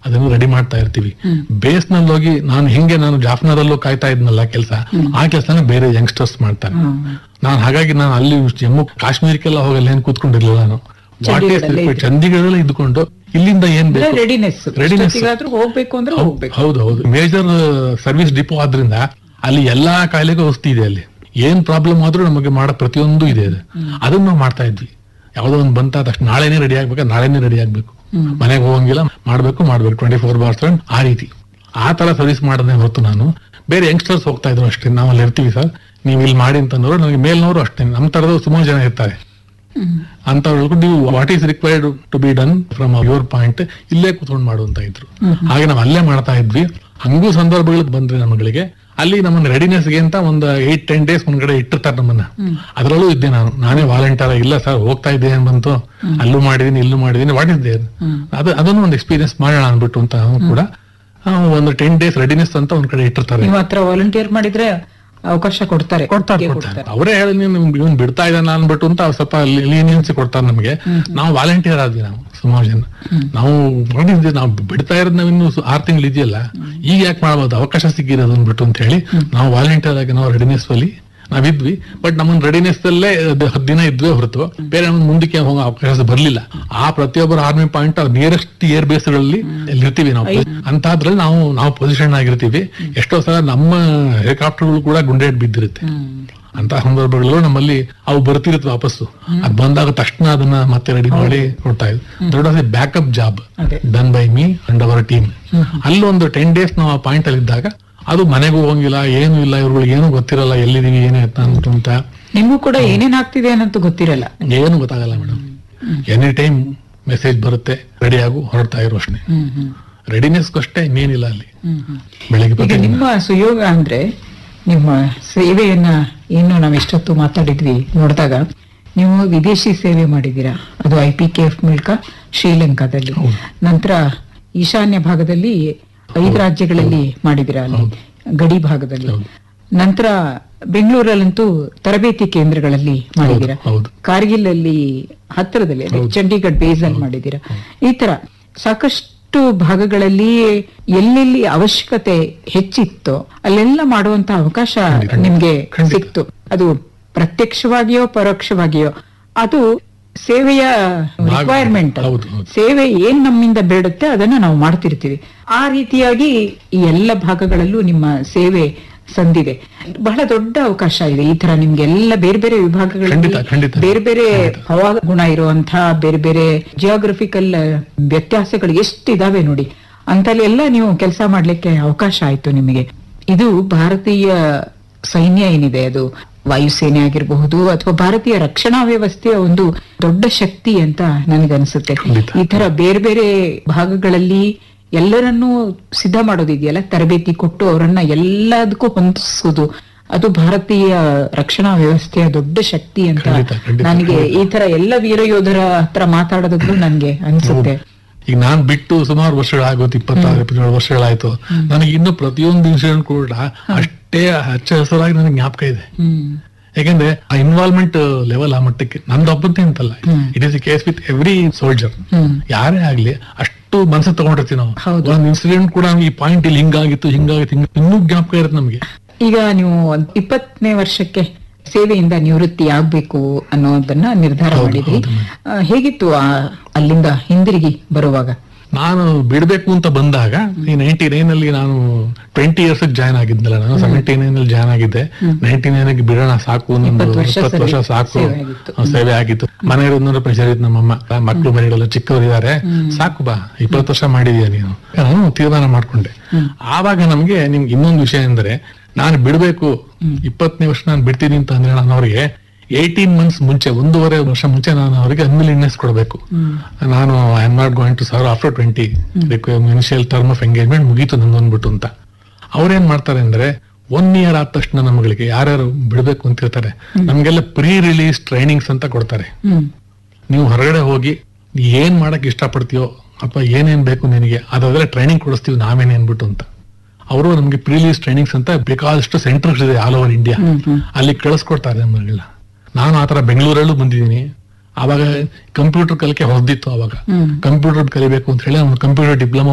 ಅದನ್ನು ರೆಡಿ ಮಾಡ್ತಾ ಇರ್ತೀವಿ ಬೇಸ್ ನಲ್ಲಿ ಹೋಗಿ ನಾನು ಹಿಂಗೆ ನಾನು ಜಾಫ್ನಾದಲ್ಲೂ ಕಾಯ್ತಾ ಇದ್ನಲ್ಲ ಕೆಲಸ ಆ ಕೆಲಸನ ಬೇರೆ ಯಂಗ್ಸ್ಟರ್ಸ್ ಮಾಡ್ತಾರೆ ನಾನು ಹಾಗಾಗಿ ನಾನು ಅಲ್ಲಿ ಜಮ್ಮು ಕಾಶ್ಮೀರಕ್ಕೆಲ್ಲ ಹೋಗಲ್ಲ ಏನ್ ಕೂತ್ಕೊಂಡಿರ್ಲಿಲ್ಲ ನಾನು ವಾಟ್ ಈಸ್ ಚಂಡೀಗಢಲ್ಲೇ ಚಂಡೀಗಢಲ್ಲೇ ಇದ್ಕೊಂಡು ಇಲ್ಲಿಂದ ಏನ್ ಬೇಕು ರೆಡಿನೆಸ್ Readiness. ರೆಡಿನೆಸ್ ಹೋಗ್ಬೇಕು ಅಂದ್ರೆ ಹೋಗ್ಬೇಕು ಹೌದು ಹೌದು ಮೇಜರ್ ಸರ್ವಿಸ್ ಡಿಪೋ ಆದ್ರಿಂದ ಅಲ್ಲಿ ಎಲ್ಲಾ ಕಾಯಿಲೆಗೂ ಔಷಧಿ ಇದೆ ಅಲ್ಲಿ ಏನ್ ಪ್ರಾಬ್ಲಮ್ ಆದ್ರೂ ನಮಗೆ ಮಾಡೋ ಪ್ರತಿಯೊಂದು ಇದೆ ಅದು ಅದನ್ನ ನಾವು ಮಾಡ್ತಾ ಇದ್ವಿ ಯಾವ್ದೋ ಒಂದು ಬಂತ ತಕ್ಷಣ ನಾಳೆನೇ ರೆಡಿ ಆಗ್ಬೇಕಾ ನಾಳೆನೇ ರೆಡಿ ಆಗ್ಬೇಕು ಮನೆಗೆ ಹೋಗಂಗಿಲ್ಲ ಮಾಡ್ಬೇಕು ಮಾಡ್ಬೇಕು ಟ್ವೆಂಟಿ ಫೋರ್ ಬಾರ್ಸ್ ಆ ರೀತಿ ಆ ತರ ಸರ್ವಿಸ್ ಮಾಡೋದೇ ಹೊರತು ನಾನು ಬೇರೆ ಯಂಗ್ಸ್ಟರ್ಸ್ ಹೋಗ್ತಾ ಇದ್ರು ಅಷ್ಟೇ ನಾವು ಅಲ್ಲಿ ಇರ್ತೀವಿ ಸರ್ ನೀವು ಇಲ್ಲಿ ಮಾಡಿ ಅಂತಂದ್ರು ನನಗೆ ಮೇಲ್ನವರು ಅಷ್ಟೇ ನಮ್ಮ ತರದ ಸುಮಾರು ಜನ ಇರ್ತಾರೆ ಅಂತವ್ರು ನೀವು what is required to be done from your point ಇಲ್ಲೇ ಕೂತ್ಕೊಂಡು ಮಾಡು ಅಂತ ಇದ್ರು ಹಾಗೆ ನಾವು ಅಲ್ಲೇ ಮಾಡ್ತಾ ಇದ್ವಿ ಹಂಗೂ ಸಂದರ್ಭಗಳು ಬಂದ್ರೆ ನಮ್ಮಗಳಿಗೆ ಅಲ್ಲಿ ನಮ್ಮನ್ನ ರೆಡಿನೆಸ್ಗೆ ಅಂತ ಒಂದು ಏಟ್ ಟೆನ್ ಡೇಸ್ ಮುಂದ್ಗಡೆ ಇಟ್ಟಿರ್ತಾರೆ ನಮ್ಮನ್ನ ಅದರಲ್ಲೂ ಇದ್ದೆ ನಾನು ನಾನೇ ವಾಲಂಟಿಯರ್ ಇಲ್ಲ ಸರ್ ಹೋಗ್ತಾ ಇದ್ದೆ ಏನ್ ಬಂತು ಅಲ್ಲೂ ಮಾಡಿದೀನಿ ಇಲ್ಲೂ ಮಾಡಿದೀನಿ ವಾಟ್ ಇಸ್ ದೇರ್ ಅದು ಅದನ್ನು ಒಂದು ಎಕ್ಸ್ಪೀರಿಯನ್ಸ್ ಮಾಡೋಣ ಅನ್ಬಿಟ್ಟು ಅಂತ ಅವ್ನು ಕೂಡ ಆ, ಒಂದು ಟೆನ್ ಡೇಸ್ ರೆಡಿನೆಸ್ ಅಂತ ಒಂದ್ ಕಡೆ ಇಟ್ಟಿರ್ತಾರೆ ನೀವು ಹತ್ರ ವಾಲಂಟಿಯರ್ ಮಾಡಿದ್ರೆ ಅವಕಾಶ ಕೊಡ್ತಾರೆ ಕೊಡ್ತಾರೆ ಒಟ್ಟಿಗೆ ಕೊಡ್ತಾರೆ ಅವರೇ ಹೇಳಿ ನೀವು ಇವನ್ ಬಿಡ್ತಾ ಇದ್ದಾನ ಅನ್ಬಿಟ್ಟು ಅಂತ ಅವ್ರು ಸ್ವಲ್ಪ ಲೀನಿಯನ್ಸಿ ಕೊಡ್ತಾರೆ ನಮಗೆ ನಾವು ವಾಲಂಟಿಯರ್ ಆದ್ವಿ ನಾವು ಸುಮಾರು ಜನ ನಾವು ಮಾಡಿದ್ವಿ ನಾವು ಬಿಡ್ತಾ ಇರೋದು ನಾವು ಇನ್ನು ಆರು ತಿಂಗಳು ಇದೆಯಲ್ಲ ಈಗ ಯಾಕೆ ಮಾಡ್ಬೋದು ಅವಕಾಶ ಸಿಕ್ಕಿರೋದು ಅಂದ್ಬಿಟ್ಟು ಅಂತ ಹೇಳಿ ನಾವು ವಾಲಂಟಿಯರ್ ಆಗಿ ನಾವು ರೆಡಿನೆಸ್ ಅಲ್ಲಿ ನಾವಿದ್ವಿ ಬಟ್ ನಮ್ಮನ್ನ ರೆಡಿನೆಸ್ ಅಲ್ಲೇ ಅದು ಹತ್ತು ದಿನ ಇದ್ವಿ ಹೊರತು ಬೇರೆ ನಮ್ಗೆ ಮುಂದಕ್ಕೆ ಹೋಗೋ ಅವಕಾಶ ಬರ್ಲಿಲ್ಲ ಆ ಪ್ರತಿಯೊಬ್ಬರ army point nearest air base ಗಳಲ್ಲಿ ಅಲ್ಲಿ ಇರ್ತೀವಿ ನಾವು ಅಂತದ್ರಲ್ಲಿ ನಾವು ನಾವು ಪೊಸಿಷನ್ ಆಗಿರ್ತೀವಿ ಎಷ್ಟೋ ಸಲ ನಮ್ಮ ಹೆಲಿಕಾಪ್ಟರ್ಗಳು ಕೂಡ ಗುಂಡೇಟ್ ಬಿದ್ದಿರುತ್ತೆ ಅಂತ ಸಂದರ್ಭಗಳು ನಮ್ಮಲ್ಲಿ ಅವು ಬರ್ತಿರುತ್ತೆ ವಾಪಸ್ಸು ಅದ್ ಬಂದಾಗ ತಕ್ಷಣ ಅದನ್ನ ಮತ್ತೆ ರೆಡಿ ಮಾಡಿ ಕೊಡ್ತಾ ಇದ್ವಿ ದೊಡ್ಡ ಬ್ಯಾಕಪ್ ಜಾಬ್ ಅದೇ. Done by me and our team ಅಲ್ಲೊಂದು ಟೆನ್ ಡೇಸ್ ನಾವು ಆ ಪಾಯಿಂಟ್ ಅಲ್ಲಿ ಇದ್ದಾಗ ಅದು ಮನೆಗೂ ಹೋಗಂಗಿಲ್ಲ ಏನು ಇಲ್ಲ ಇವ್ರುಗಳಿಗೆ ಏನು ಗೊತ್ತಿರಲ್ಲ ಎಲ್ಲಿದೀವಿ ಏನು ಎತ್ತ ಅಂದ್ಬಿಟ್ಟು ಅಂತ ನಿಮ್ಗೂ ಕೂಡ ಏನೇನ್ ಆಗ್ತಿದೆ ಅನ್ನೋದು ಗೊತ್ತಿರಲ್ಲ ಏನು ಗೊತ್ತಾಗಲ್ಲ ಮೇಡಮ್ ಎನಿ ಟೈಮ್ ಮೆಸೇಜ್ ಬರುತ್ತೆ ರೆಡಿ ಆಗು ಹೊರಡ್ತಾ ಇರೋ ಅಷ್ಟೇ ಹ್ಮ್ ಹ್ಮ್ ರೆಡಿನೆಸ್ಗಷ್ಟೇ ಇನ್ನೇನಿಲ್ಲ ಅಲ್ಲಿ ಹ್ಮ್ ಹ್ಮ್ ಬೆಳಿಗ್ಗೆ ಈಗ ಬರ್ತೀನಿ. ನಿಮ್ಮ ಸುಯೋಗ ಅಂದ್ರೆ ನಿಮ್ಮ ಸೇವೆಯನ್ನ ಏನು ನಾವ್ ಎಷ್ಟೊತ್ತು ಮಾತಾಡಿದ್ವಿ ನೋಡಿದಾಗ ನೀವು ವಿದೇಶಿ ಸೇವೆ ಮಾಡಿದ್ದೀರಾ ಅದು ಐ ಪಿ ಕೆ ಎಫ್ ಮೂಲಕ ಶ್ರೀಲಂಕಾದಲ್ಲಿ ನಂತರ ಈಶಾನ್ಯ ಭಾಗದಲ್ಲಿ ಐದು ರಾಜ್ಯಗಳಲ್ಲಿ ಮಾಡಿದಿರಾ ಅಲ್ಲಿ ಗಡಿ ಭಾಗದಲ್ಲಿ ನಂತರ ಬೆಂಗಳೂರಲ್ಲಂತೂ ತರಬೇತಿ ಕೇಂದ್ರಗಳಲ್ಲಿ ಮಾಡಿದ್ದೀರಾ ಹೌದು ಕಾರ್ಗಿಲ್ ಅಲ್ಲಿ ಹತ್ತಿರದಲ್ಲಿ ಅದೇ ಚಂಡೀಗಢ ಬೇಸ್ ಅಲ್ಲಿ ಮಾಡಿದ್ದೀರಾ ಈ ತರ ಸಾಕಷ್ಟು ಭಾಗಗಳಲ್ಲಿ ಎಲ್ಲೆಲ್ಲಿ ಅವಶ್ಯಕತೆ ಹೆಚ್ಚಿತ್ತೋ ಅಲ್ಲೆಲ್ಲ ಮಾಡುವಂತ ಅವಕಾಶ ನಿಮ್ಗೆ ಸಿಕ್ತು ಅದು ಪ್ರತ್ಯಕ್ಷವಾಗಿಯೋ ಪರೋಕ್ಷವಾಗಿಯೋ ಅದು ಸೇವೆಯ ರಿಕ್ವೈರ್ಮೆಂಟ್ ಹೌದು, ಹೌದು. ಸೇವೆ ಏನ್ ನಮ್ಮಿಂದ ಬೇಡುತ್ತೆ ಅದನ್ನ ನಾವು ಮಾಡ್ತಿರ್ತೀವಿ ಆ ರೀತಿಯಾಗಿ ಈ ಎಲ್ಲ ಭಾಗಗಳಲ್ಲೂ ನಿಮ್ಮ ಸೇವೆ ಸಂದಿದೆ ಬಹಳ ದೊಡ್ಡ ಅವಕಾಶ ಇದೆ ಈ ತರ ನಿಮ್ಗೆ ಎಲ್ಲ ಬೇರೆ ಬೇರೆ ವಿಭಾಗಗಳಲ್ಲಿ ಖಂಡಿತ, ಖಂಡಿತ. ಬೇರೆ ಬೇರೆ ಹವಾಗುಣ ಇರುವಂತಹ ಬೇರೆ ಬೇರೆ ಜಿಯೋಗ್ರಫಿಕಲ್ ವ್ಯತ್ಯಾಸಗಳು ಎಷ್ಟಿದಾವೆ ನೋಡಿ ಅಂತಲ್ಲಿ ಎಲ್ಲ ನೀವು ಕೆಲಸ ಮಾಡ್ಲಿಕ್ಕೆ ಅವಕಾಶ ಆಯ್ತು ನಿಮಗೆ ಇದು ಭಾರತೀಯ ಸೈನ್ಯ ಏನಿದೆ ಅದು ವಾಯುಸೇನೆ ಆಗಿರಬಹುದು ಅಥವಾ ಭಾರತೀಯ ರಕ್ಷಣಾ ವ್ಯವಸ್ಥೆಯ ಒಂದು ದೊಡ್ಡ ಶಕ್ತಿ ಅಂತ ನನಗನ್ಸುತ್ತೆ ಖಂಡಿತ. ಈ ತರ ಬೇರೆ ಬೇರೆ ಭಾಗಗಳಲ್ಲಿ ಎಲ್ಲರನ್ನೂ ಸಿದ್ಧ ಮಾಡೋದಿದೆಯಲ್ಲ ತರಬೇತಿ ಕೊಟ್ಟು ಅವರನ್ನ ಎಲ್ಲದಕ್ಕೂ ಹೊಂದಿಸೋದು ಅದು ಭಾರತೀಯ ರಕ್ಷಣಾ ವ್ಯವಸ್ಥೆಯ ದೊಡ್ಡ ಶಕ್ತಿ ಅಂತ ಖಂಡಿತ, ಖಂಡಿತ, ನನಗೆ ಈ ತರ ಎಲ್ಲ ವೀರ ಯೋಧರ ಹತ್ರ ಮಾತಾಡೋದಕ್ಕೂ ನನ್ಗೆ ಅನ್ಸುತ್ತೆ ಈಗ ನಾನ್ ಬಿಟ್ಟು ಸುಮಾರು ವರ್ಷಗಳಾಗೋದು ಇಪ್ಪತ್ತಾರು ಇಪ್ಪತ್ತೇಳು ವರ್ಷಗಳಾಯ್ತು ನನಗೆ ಇನ್ನು ಪ್ರತಿಯೊಂದು ಇನ್ಸಿಡೆಂಟ್ ಕೂಡ ಅಷ್ಟೇ ಹಚ್ಚ ಹಸಿರಾಗಿ ನನಗೆ ಜ್ಞಾಪಕ ಇದೆ ಹ್ಮ್ ಯಾಕಂದ್ರೆ ಆ ಇನ್ವಾಲ್ವ್ಮೆಂಟ್ ಲೆವೆಲ್ ಆ ಮಟ್ಟಕ್ಕೆ ನಂದು ಒಬ್ಬಂತೆ ಅಂತಲ್ಲ it is case with every soldier hmm ಯಾರೇ ಆಗ್ಲಿ ಅಷ್ಟು ಮನಸ್ಸು ತಗೊಂಡಿರ್ತೀವಿ ನಾವು ಹೌದು. ಒಂದ್ ಇನ್ಸಿಡೆಂಟ್ ಕೂಡ ಈ ಪಾಯಿಂಟ್ ಇಲ್ಲಿ ಹಿಂಗಾಗಿತ್ತು ಹಿಂಗಾಗಿತ್ತು ಹಿಂಗ ಇನ್ನೂ ಜ್ಞಾಪಕ ಇರುತ್ತೆ ನಮಗೆ ಈಗ ನೀವು ಒಂದ್ ಇಪ್ಪತ್ತನೇ ವರ್ಷಕ್ಕೆ ಸೇವೆಯಿಂದ ನಿವೃತ್ತಿ ಆಗ್ಬೇಕು ಅನ್ನೋದನ್ನ ನಿರ್ಧಾರ ಹೌದು, ಮಾಡಿದ್ರಿ ಹೌದು ಆ, ಹೇಗಿತ್ತು ಆ ಅಲ್ಲಿಂದ ಹಿಂದಿರುಗಿ ಬರುವಾಗ ನಾನು ಬಿಡ್ಬೇಕು ಅಂತ ಬಂದಾಗ ಈ ನೈನ್ಟಿ ನೈನ್ ಅಲ್ಲಿ ನಾನು ಟ್ವೆಂಟಿ ಇಯರ್ಸ್ ಜಾಯ್ನ್ ಆಗಿದ್ನಲ್ಲ ನಾನು ಸೆವೆಂಟಿ ನೈನ್ ಅಲ್ಲಿ ಜಾಯ್ನ್ ಆಗಿದ್ದೆ ನೈನ್ಟಿ ನೈನ್ ಗೆ ಬಿಡೋಣ ಸಾಕು ಒಂದು ಇಪ್ಪತ್ತು ವರ್ಷ ಇಪ್ಪತ್ತು ವರ್ಷ ಸೇವೆ- ಸಾಕು ಸೇವೆ ಆಗಿತ್ತು. ಆ, ಸೇವೆ ಆಗಿತ್ತು ಮನೆಯವರನ್ನ ಪ್ರೆಷರ್ ಇತ್ತು ನಮ್ಮಮ್ಮ ಮಕ್ಕಳು ಮನೆಗಳೆಲ್ಲ ಚಿಕ್ಕವರಿದ್ದಾರೆ ಸಾಕು ಬಾ ಇಪ್ಪತ್ತು ವರ್ಷ ಮಾಡಿದೀಯ ನೀನು ನಾನು ತೀರ್ಮಾನ ಮಾಡ್ಕೊಂಡೆ ಆವಾಗ ನಮ್ಗೆ ನಿಮ್ಗೆ ಇನ್ನೊಂದು ವಿಷಯ ಅಂದ್ರೆ ನಾನು ಬಿಡ್ಬೇಕು ಇಪ್ಪತ್ತನೇ ವರ್ಷ ನಾನು ಬಿಡ್ತೀನಿ ಅಂತ ಅಂದ್ರೆ ನಾನು ಅವ್ರಿಗೆ ಏಯ್ಟೀನ್ ಮಂತ್ಸ್ ಮುಂಚೆ ಒಂದೂವರೆ ವರ್ಷ ಮುಂಚೆ ನಾನು ಅವರಿಗೆ ಅನ್ವಿಲಿಂಗ್ನೆಸ್ ಕೊಡಬೇಕು ನಾನು I am not going to serve after twenty initial term of engagement ಮುಗೀತು ನಂದು ಅಂದ್ಬಿಟ್ಟು ಅಂತ ಅವ್ರೇನ್ ಮಾಡ್ತಾರೆ ಅಂದ್ರೆ ಒನ್ ಇಯರ್ ಆದ ತಕ್ಷಣ ನಮ್ಗಳಿಗೆ ಯಾರ್ಯಾರು ಬಿಡ್ಬೇಕು ಅಂತ ಹೇಳ್ತಾರೆ ನಮ್ಗೆಲ್ಲ ಪ್ರೀ ರಿಲೀಸ್ ಟ್ರೈನಿಂಗ್ಸ್ ಅಂತ ಕೊಡ್ತಾರೆ ಹ್ಮ್ ನೀವು ಹೊರಗಡೆ ಹೋಗಿ ನೀ ಏನ್ ಮಾಡಕ್ ಇಷ್ಟಪಡ್ತೀಯೋ ಅಥವಾ ಏನೇನ್ ಬೇಕು ನಿನಗೆ ಅದಾದ್ರೆ ಟ್ರೈನಿಂಗ್ ಕೊಡಿಸ್ತೀವಿ ನಾವೇನೇ ಅನ್ಬಿಟ್ಟು ಅಂತ ಅವರು ನಮ್ಗೆ ಪ್ರೀಲೀಸ್ ಟ್ರೈನಿಂಗ್ಸ್ ಅಂತ ಬೇಕಾದಷ್ಟು ಸೆಂಟರ್ಸ್ ಇದೆ ಆಲ್ ಓವರ್ ಇಂಡಿಯಾ ಅಲ್ಲಿ ಕಳಿಸ್ಕೊಡ್ತಾರೆ ನಮ್ಮನ್ನೆಲ್ಲ ನಾನು ಆತರ ಬೆಂಗಳೂರಲ್ಲೂ ಬಂದಿದ್ದೀನಿ ಆವಾಗ ಕಂಪ್ಯೂಟರ್ ಕಲಿಕೆ ಹೊಸದಿತ್ತು ಅವಾಗ ಹ್ಮ್ ಕಂಪ್ಯೂಟರ್ ಕಲಿಬೇಕು ಅಂತ ಹೇಳಿ ಒಂದು ಕಂಪ್ಯೂಟರ್ ಡಿಪ್ಲೊಮಾ